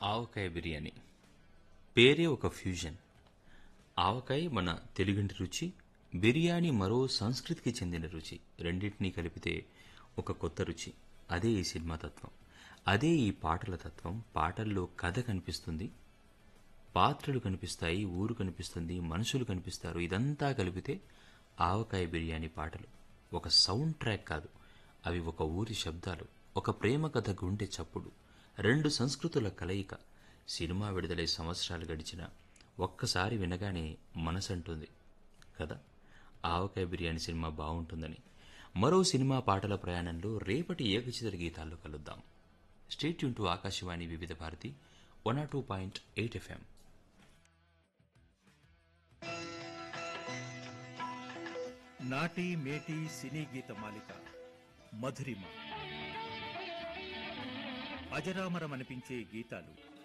ఆవకాయ బిర్యానీ పేరే ఒక ఫ్యూజన్ ఆవకాయ మన తెలుగింటి రుచి బిర్యానీ మరో సంస్కృతికి చెందిన రుచి రెండింటినీ కలిపితే ఒక కొత్త రుచి అదే ఈ సినిమా తత్వం అదే ఈ పాటల తత్వం పాటల్లో కథ కనిపిస్తుంది పాత్రలు కనిపిస్తాయి ఊరు కనిపిస్తుంది మనుషులు కనిపిస్తారు ఇదంతా కలిపితే ఆవకాయ బిర్యానీ పాటలు ఒక సౌండ్ ట్రాక్ కాదు అవి ఒక ఊరి శబ్దాలు ఒక ప్రేమ కథ గుండె చప్పుడు రెండు సంస్కృతుల కలయిక సినిమా విడుదలై సంవత్సరాలు గడిచినా ఒక్కసారి వినగానే మనసంటుంది కదా ఆవకాయ బిర్యానీ సినిమా బాగుంటుందని మరో సినిమా పాటల ప్రయాణంలో రేపటి ఏకచిత్ర గీతాల్లో కలుద్దాం స్టేట్ యూన్ to Akashvani Vividh Bharati one R two point eight FM నాటి మేటి సినీ గీత మాలిక మధురిమ అజరామరమనిపించే గీతాలు